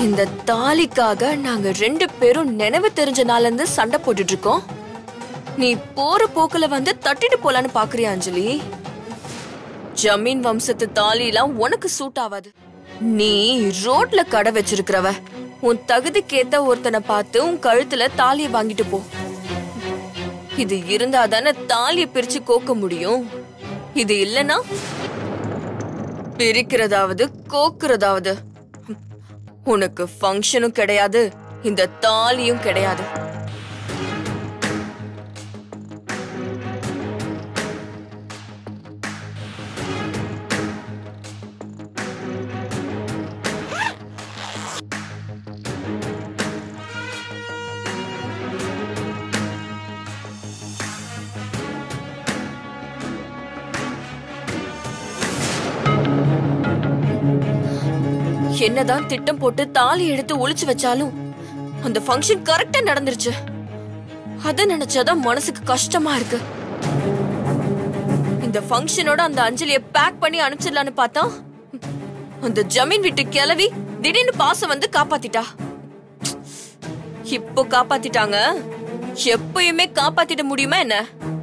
இந்த தாலிக்காக நாங்க ரெண்டு பேரும் நினைவு தெரிஞ்ச நாள்ல இருந்து சண்டை போட்டுட்டு இருக்கோம் நீ போற போக்குல வந்து தட்டிட்டு போலான்னு பாக்குறியா அஞ்சலி ஜமீன் வம்சத்து தாலிலாம் உனக்கு சூட் ஆகாது நீ ரோட்ல கடை வச்சிருக்கிறவ உன் தகுதிக்கேத்த ஒருத்தனை பார்த்து உன் கழுத்துல தாலியை வாங்கிட்டு போ இது இருந்தா தானே தாலியை பிரிச்சு கோக்க முடியும் இது இல்லனா பிரிக்கிறதாவது கோக்குறதாவது உனக்கு ஃபங்க்ஷனும் கிடையாது இந்த தாலியும் கிடையாது என்னதான் திட்டம் போட்டு தாலி எடுத்து ஒளிச்சு வச்சாலும் அந்த ஃபங்க்ஷன் கரெக்டா நடந்துருச்சு அத நினைச்சாதான் மனசுக்கு கஷ்டமா இருக்கு இந்த ஃபங்க்ஷனோட அந்த அஞ்சலிய பேக் பண்ணி அனுப்பிச்சிடலான்னு பார்த்தா அந்த ஜமீன் வீட்டு கிளவி திடீர்னு பாசம் வந்து காப்பாத்திட்டா இப்போ காப்பாத்திட்டாங்க எப்பயுமே காப்பாத்திட முடியுமா என்ன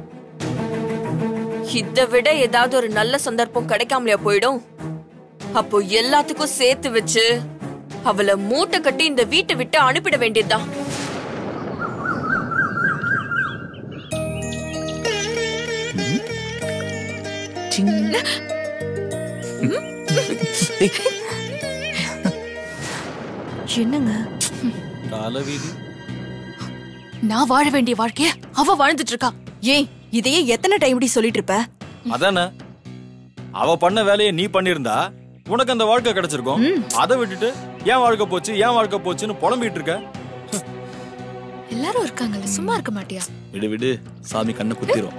இதை விட ஏதாவது ஒரு நல்ல சந்தர்ப்பம் கிடைக்காமலையா போயிடும் அப்போ எல்லாத்துக்கும் சேர்த்து வச்சு அவளை மூட்டை கட்டி இந்த வீட்டை விட்டு அனுப்பிட வேண்டியதுதான் என்னங்க தலைவீதி நான் வாழ வேண்டிய வாழ்க்கைய அவ வாழ்ந்துட்டு இருக்கா ஏன் இதையே எத்தனை டைம் இப்படி சொல்லிட்டு இருப்ப அதானே அவ பண்ண வேலையை நீ பண்ணிருந்தா உனக்கு அந்த வாழ்க்கை கிடைச்சிருக்கும் அதை விட்டுட்டு ஏன் வாழ்க்கை போச்சு ஏன் வாழ்க்கை போச்சுன்னு புலம்பிட்டு இருக்க எல்லாரும் இருக்காங்கல்ல சும்மா இருக்க மாட்டியா விடு விடு சாமி கண்ணை குத்திரும்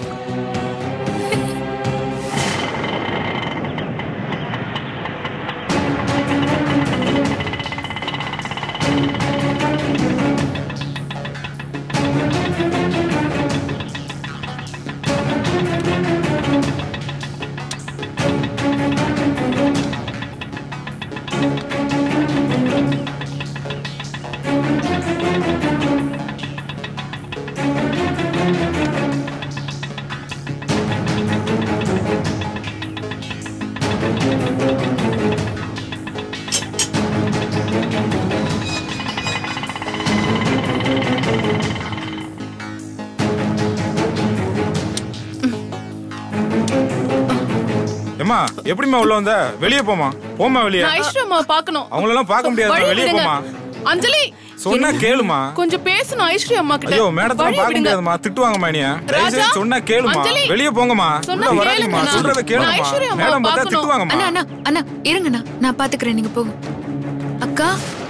ஏம்மா எப்படிம்மா உள்ள வந்த வெளியே போமா போமா வெளியே நான் ஐஸ்வர்யம்மா பார்க்கணும் அவங்களெல்லாம் பார்க்க முடியாது வழி வெளியே விடுங்க. போமா அஞ்சலி சொன்னா கேளுமா கொஞ்சம் பேசணும் ஐஸ்வர்யா அம்மா கிட்ட ஐயோ மேடத்தெல்லாம் வழி பார்க்க விடுங்க. முடியாதுமா திட்டுவாங்கம்மா நீ ராஜா, சொன்னா கேளுமா அஞ்சலி, வெளியே போங்கம்மா சொன்னா உள்ள வராதீங்கம்மா கேளுங்கண்ணா. சொல்றத நான் கேளுமா ஐஸ்வர்யா அம்மாவை மேடம் பார்த்தா பார்க்கணும். திட்டுவாங்கம்மா அண்ணா அண்ணா அண்ணா இருங்கண்ணா நான் பாத்துக்கிறேன் நீங்க போங்க அக்கா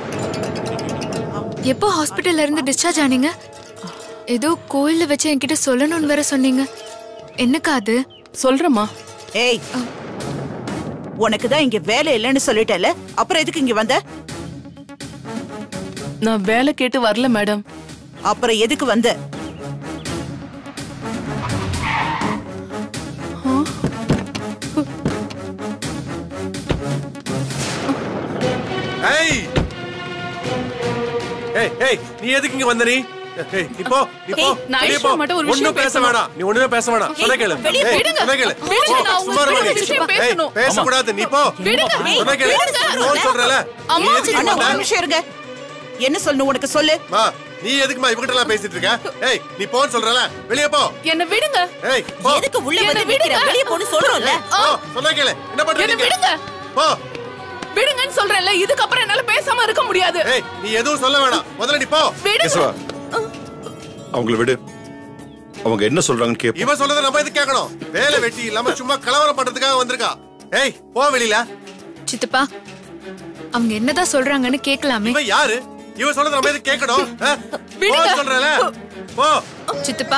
எப்போ ஹாஸ்பிட்டல்ல இருந்து டிஸ்சார்ஜ் ஆனீங்க ஏதோ கோயில்ல வச்சு என்கிட்ட சொல்லணும்னு வேற சொன்னீங்க என்னக்கா அது சொல்றேம்மா ஏய் உனக்கு தான் இங்க வேலை இல்லைன்னு சொல்லிட்டல அப்புறம் எதுக்கு இங்க வந்த நான் வேலை கேட்டு வரல மேடம் அப்புறம் எதுக்கு வந்த ஏய் ஏய் ஏய் நீ எதுக்கு இங்க வந்த நீ ஏய் இப்போ இப்போ ஏய், நான் வெளிய ஐஸ்வர்யா போ. மட்டும் ஒரு விஷயம் ஒண்ணும் பேச பேசணும். வேணாம் நீ ஒண்ணுமே பேச வேணாம் சொன்ன கேளு வெளிய ஏய், விடுங்க. சொன்ன கேளு விடுங்க, போ, நான் சும்மா உங்ககிட்ட இருமா ஒரு நீ. விஷயம் ஏய், பேசணும். பேசக்கூடாது நீ போ விடுங்க. சொன்ன கேளு விடுங்க. போ சொல்றல நீ அம்மா, எதுக்கு அண்ணா இங்க ஒரு வந்த நிமிஷம் இருங்க என்ன சொல்லணும் உனக்கு சொல்லு மா நீ எதுக்குமா இவகிட்ட எல்லாம் பேசிட்டு இருக்க ஏய் நீ போன்னு சொல்றல வெளிய போ என்ன விடுங்க ஏய் போ எதுக்கு உள்ள என்னை வந்து நிக்கிற விடுங்க. வெளிய போன்னு சொல்றோம்ல ஆ, போ சொன்ன கேளு என்ன என்ன பண்றீங்க விடுங்க போ விடுங்கன்னு சொல்றேன்ல இதுக்கப்புறம் என்னால பேசாம இருக்க முடியாது ஏய் நீ எதுவும் சொல்ல வேணாம் முதல்ல நீ போ விடுங்க கேசவா அவங்கள விடு அவங்க என்ன சொல்றாங்கன்னு கேப்போம் இவன் சொல்றத நம்ம எதுக்கு கேட்கணும் வேலை வெட்டி இல்லாம சும்மா கலவரம் பண்றதுக்காக வந்திருக்கா ஏய் போ வெளியில சித்தப்பா அவங்க என்னதான் சொல்றாங்கன்னு கேட்கலாமே இவன் யாரு இவன் சொல்றத நம்ம எதுக்கு கேட்கணும் ஆ? போ விடுங்க. சொல்றல போ சித்தப்பா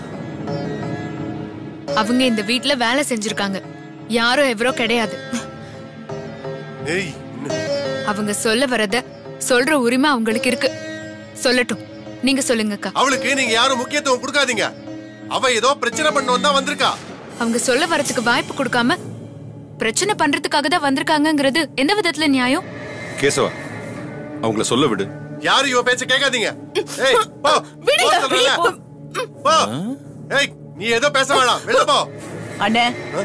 அவங்க இந்த வீட்ல வேலை செஞ்சிருக்காங்க யாரும் எவரோ கிடையாது ஏய் இன்னும் அவங்க சொல்ல வரத சொல்ற உரிமை அவங்களுக்கு இருக்கு சொல்லட்டும் நீங்க சொல்லுங்கக்கா அவளுக்கு நீங்க யாரும் முக்கியத்துவம் கொடுக்காதீங்க அவ ஏதோ பிரச்சனை பண்ண வந்தா வந்திருக்கா அவங்க சொல்ல வரதுக்கு வாய்ப்பு கொடுக்காம பிரச்சனை பண்றதுக்காக தான் வந்திருக்காங்கங்கிறது எந்த விதத்துல நியாயம் கேசவா அவங்கள சொல்ல விடு யாரும் இவ பேச்ச கேட்காதீங்க ஏய் போ விடுங்க, போ சொல்றேன்ல. போ ஏய் நீ ஏதோ பேச வேணாம் வெளில போ அண்ணே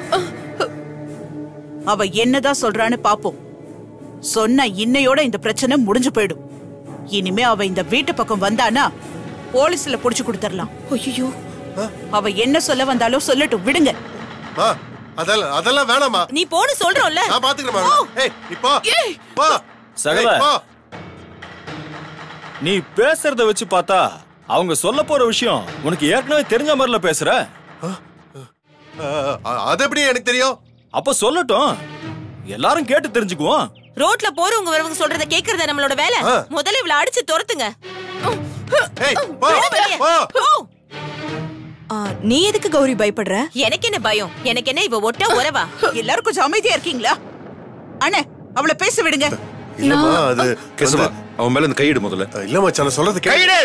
அவ என்னதான் சொல்றான்னு பாப்போம் சொன்ன இன்னையோட இந்த பிரச்சனை முடிஞ்சு போயிடும் இனிமே அவ இந்த வீட்டு பக்கம் வந்தானா போலீஸ்ல புடிச்சு கொடுத்துடலாம் ஐயோ அவ என்ன சொல்ல வந்தாலும் சொல்லட்டும் விடுங்க மா அதெல்லாம் அதெல்லாம் வேணாமா நீ போன்னு சொல்றோம்ல நான் பாத்துக்கிறேன் ஏய் நீ போ போ சகல. ஏய், போ நீ பேசுறத வச்சு பார்த்தா அவங்க சொல்ல போற விஷயம் உனக்கு ஏற்கனவே தெரிஞ்ச மாதிரில பேசுற அஹ், அஹ், அது எப்படி எனக்கு தெரியும் அப்ப சொல்லட்டும் எல்லாரும் கேட்டு தெரிஞ்சுக்குவோம் ரோட்ல போறவங்க வரவங்க சொல்றத கேக்குறத நம்மளோட வேலை ஆ. முதல்ல இவள அடிச்சு துரத்துங்க ஏய் போ வெளியே. போ நீ எதுக்கு கௌரி பயப்படுற எனக்கு என்ன பயம் எனக்கு என்ன இவ ஒட்ட உறவா எல்லாரும் கொஞ்சம் அமைதியா இருக்கீங்களா அண்ணே அவளை பேச விடுங்க இல்லம்மா அது கேசவா அவன் மேல இந்த கையிடு முதல்ல வந்து- இல்ல மச்சான் நான் சொல்றது கைடு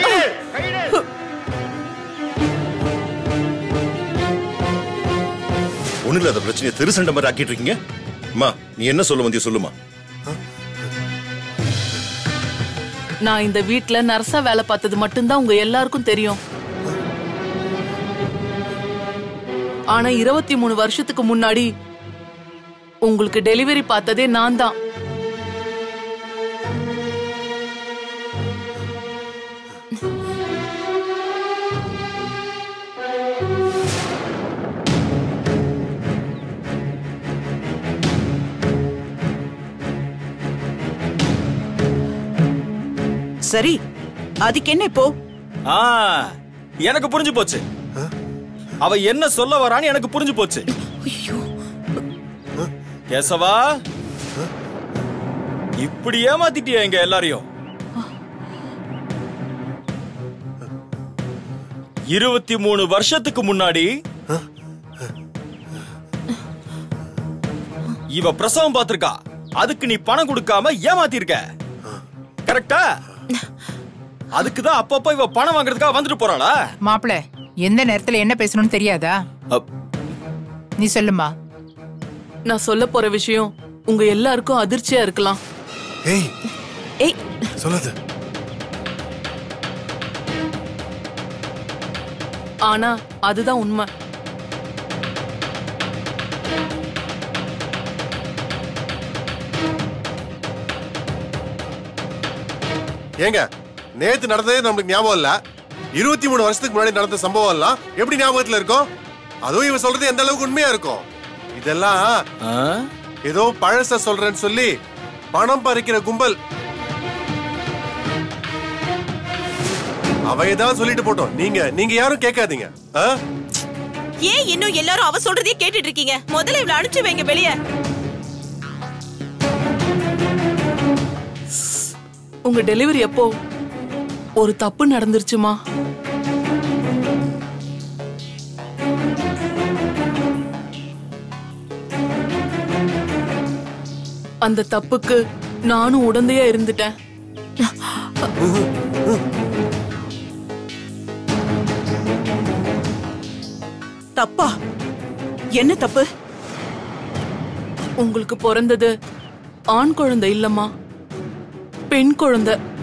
ஒண்ணு இல்லாத பிரச்சனையை தெரு சண்டை மாதிரி ஆக்கிட்டு இருக்கீங்க அம்மா நீ என்ன சொல்ல வந்திய சொல்லுமா நான் இந்த வீட்ல நர்ஸா வேலை பார்த்தது மட்டும்தான் உங்க எல்லாருக்கும் தெரியும் ஆனா இருபத்தி மூணு வருஷத்துக்கு முன்னாடி உங்களுக்கு டெலிவரி பார்த்ததே நான் தான் சரி அதுக்கு என்ன இப்போ ஆ எனக்கு புரிஞ்சு போச்சு அவ என்ன சொல்ல வரான்னு எனக்கு புரிஞ்சு போச்சு கேசவா இப்படி ஏமாத்திட்டியா எங்க எல்லாரையும் இருபத்தி மூணு வருஷத்துக்கு முன்னாடி இவ பிரசவம் பார்த்திருக்கா அதுக்கு நீ பணம் கொடுக்காம ஏமாத்திருக்க கரெக்டா அதுக்குதான் அப்பப்ப இவ பணம் வாங்குறதுக்காக வந்துட்டு போறாளா மாப்பிள எந்த நேரத்துல என்ன பேசணும்னு தெரியாதா அப்- நீ சொல்லுமா நான் சொல்ல போற விஷயம் உங்க எல்லாருக்கும் அதிர்ச்சியா இருக்கலாம் ஏய் ஏய் சொல்லாத ஆனா அதுதான் உண்மை ஏங்க நேத்து நடந்ததே நம்மளுக்கு ஞாபகம் இல்ல இருபத்தி மூணு வருஷத்துக்கு முன்னாடி நடந்த சம்பவம் எல்லாம் எப்படி ஞாபகத்துல இருக்கும் அதுவும் இவன் சொல்றது எந்த அளவுக்கு உண்மையா இருக்கும் இதெல்லாம் ஆ? ஏதோ பழச சொல்றேன்னு சொல்லி பணம் பறிக்கிற கும்பல் அவ ஏதாவது சொல்லிட்டு போட்டோம் நீங்க நீங்க யாரும் கேட்காதீங்க ஆ? ஏன் இன்னும் எல்லாரும் அவ சொல்றதே கேட்டுட்டு இருக்கீங்க முதல்ல இவள அனுப்பிச்சு வைங்க வெளிய உங்க டெலிவரி எப்போ ஒரு தப்பு நடந்துருச்சுமா அந்த தப்புக்கு நானும் உடந்தையா இருந்துட்டேன் தப்பா என்ன தப்பு உங்களுக்கு பிறந்தது ஆண் குழந்தை இல்லம்மா பெண் குழந்தை